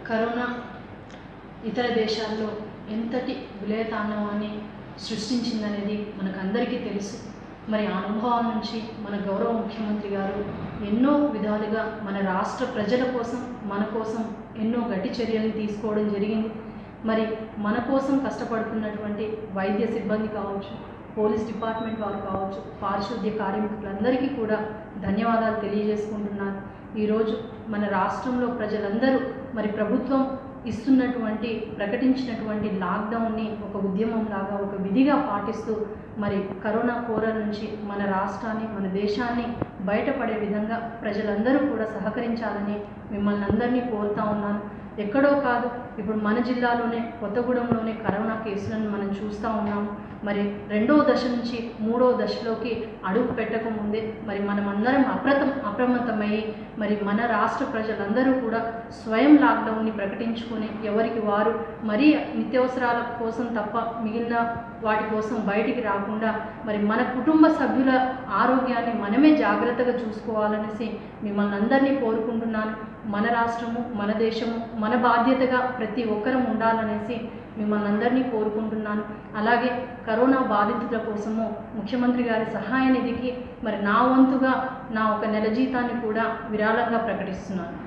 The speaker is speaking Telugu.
కరోనా ఇతర దేశాల్లో ఎంతటి విలయతాండవాన్ని సృష్టించిందనేది మనకందరికీ తెలుసు మరి ఆ అనుభవాల నుంచి మన గౌరవ ముఖ్యమంత్రి గారు ఎన్నో విధాలుగా మన రాష్ట్ర ప్రజల కోసం మన కోసం ఎన్నో గట్టి చర్యలను తీసుకోవడం జరిగింది మరి మన కోసం కష్టపడుతున్నటువంటి వైద్య సిబ్బంది కావచ్చు పోలీస్ డిపార్ట్మెంట్ వారు కావచ్చు పారిశుద్ధ్య కార్మికులందరికీ కూడా ధన్యవాదాలు తెలియజేసుకుంటున్నాను ఈరోజు మన రాష్ట్రంలో ప్రజలందరూ మరి ప్రభుత్వం ఇస్తున్నటువంటి ప్రకటించినటువంటి లాక్డౌన్ని ఒక ఉద్యమం లాగా ఒక విధిగా పాటిస్తూ మరి కరోనా కోర నుంచి మన రాష్ట్రాన్ని మన దేశాన్ని బయటపడే విధంగా ప్రజలందరూ కూడా సహకరించాలని మిమ్మల్ని అందరినీ కోరుతా ఉన్నాను ఎక్కడో కాదు ఇప్పుడు మన జిల్లాలోనే కొత్తగూడెంలోనే కరోనా కేసులను మనం చూస్తూ ఉన్నాము మరి రెండో దశ నుంచి మూడో దశలోకి అడుగు పెట్టకముందే మరి మనం అందరం అప్రతం అప్రమత్తమయ్యి మరి మన రాష్ట్ర ప్రజలందరూ కూడా స్వయం లాక్డౌన్ని ప్రకటించుకొని ఎవరికి వారు మరీ నిత్యావసరాల కోసం తప్ప మిగిలిన వాటి కోసం బయటికి రాకుండా మరి మన కుటుంబ సభ్యుల ఆరోగ్యాన్ని మనమే జాగ్రత్తగా చూసుకోవాలనేసి మిమ్మల్ని అందరినీ కోరుకుంటున్నాను మన రాష్ట్రము మన దేశము మన బాధ్యతగా ప్రతి ఒక్కరం ఉండాలనేసి మిమ్మల్ని అందరినీ కోరుకుంటున్నాను అలాగే కరోనా బాధితుల కోసము ముఖ్యమంత్రి గారి సహాయ నిధికి మరి నా వంతుగా నా ఒక నెల జీతాన్ని కూడా విరాళంగా ప్రకటిస్తున్నాను